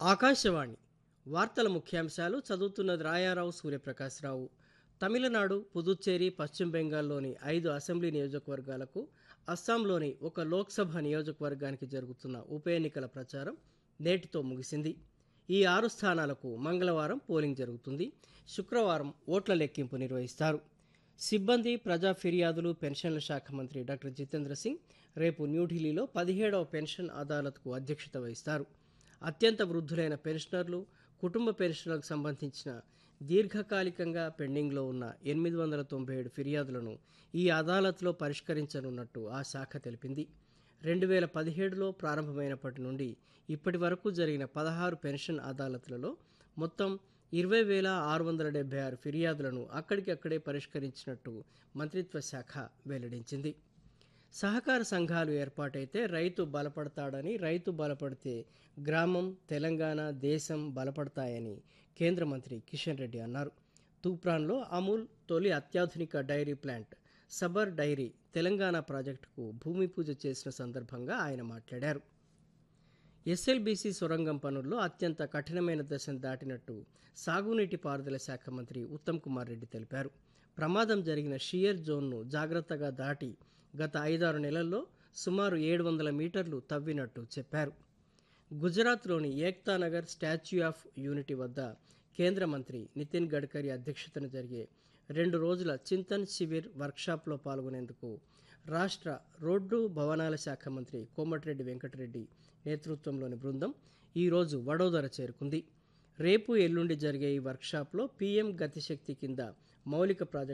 ఆకాశవాణి వార్తల ముఖ్యాంశాలు చదువుతున్నది రాయారావు సూర్యప్రకాశ్రావు తమిళనాడు పుదుచ్చేరి పశ్చిమ బెంగాల్లోని ఐదు అసెంబ్లీ నియోజకవర్గాలకు అస్సాంలోని ఒక లోక్సభ నియోజకవర్గానికి జరుగుతున్న ఉప ఎన్నికల ప్రచారం నేటితో ముగిసింది ఈ ఆరు స్థానాలకు మంగళవారం పోలింగ్ జరుగుతుంది శుక్రవారం ఓట్ల లెక్కింపు నిర్వహిస్తారు సిబ్బంది ప్రజా ఫిర్యాదులు పెన్షన్ల శాఖ మంత్రి డాక్టర్ జితేంద్ర సింగ్ రేపు న్యూఢిల్లీలో పదిహేడవ పెన్షన్ అదాలత్కు అధ్యక్షత వహిస్తారు అత్యంత వృద్ధులైన పెన్షనర్లు కుటుంబ పెన్షన్లకు సంబంధించిన దీర్ఘకాలికంగా పెండింగ్లో ఉన్న ఎనిమిది వందల తొంభై ఏడు ఫిర్యాదులను ఈ అదాలత్లో పరిష్కరించనున్నట్టు ఆ శాఖ తెలిపింది రెండు వేల పదిహేడులో ప్రారంభమైనప్పటి నుండి ఇప్పటి వరకు జరిగిన పదహారు పెన్షన్ అదాలత్లలో మొత్తం ఇరవై వేల ఆరు వందల డెబ్బై ఆరు ఫిర్యాదులను అక్కడికక్కడే పరిష్కరించినట్టు మంత్రిత్వ శాఖ వెల్లడించింది సహకార సంఘాలు ఏర్పాటైతే రైతు బలపడతాడని రైతు బలపడితే గ్రామం తెలంగాణ దేశం బలపడతాయని కేంద్ర మంత్రి కిషన్ రెడ్డి అన్నారు తూప్రాన్లో అమూల్ తొలి అత్యాధునిక dairy plant Sabar dairy Telangana ప్రాజెక్టుకు భూమి పూజ చేసిన సందర్భంగా ఆయన మాట్లాడారు ఎస్ఎల్బీసీ సొరంగం పనుల్లో అత్యంత కఠినమైన దశను దాటినట్టు సాగునీటి పారుదల శాఖ మంత్రి ఉత్తమ్ కుమార్ రెడ్డి తెలిపారు ప్రమాదం జరిగిన షియర్ జోన్ను జాగ్రత్తగా దాటి గత ఐదారు నెలల్లో సుమారు ఏడు వందల మీటర్లు తవ్వినట్టు చెప్పారు గుజరాత్లోని Ekta Nagar statue of unity వద్ద కేంద్ర మంత్రి నితిన్ గడ్కరీ అధ్యక్షతన జరిగే రెండు రోజుల చింతన్ శిబిర్ వర్క్షాప్లో పాల్గొనేందుకు రాష్ట్ర రోడ్డు భవనాల శాఖ మంత్రి కోమటిరెడ్డి వెంకటరెడ్డి నేతృత్వంలోని బృందం ఈరోజు వడోదర చేరుకుంది రేపు ఎల్లుండి జరిగే ఈ వర్క్షాప్లో పీఎం గతిశక్తి కింద మౌలిక ప్రాజెక్టు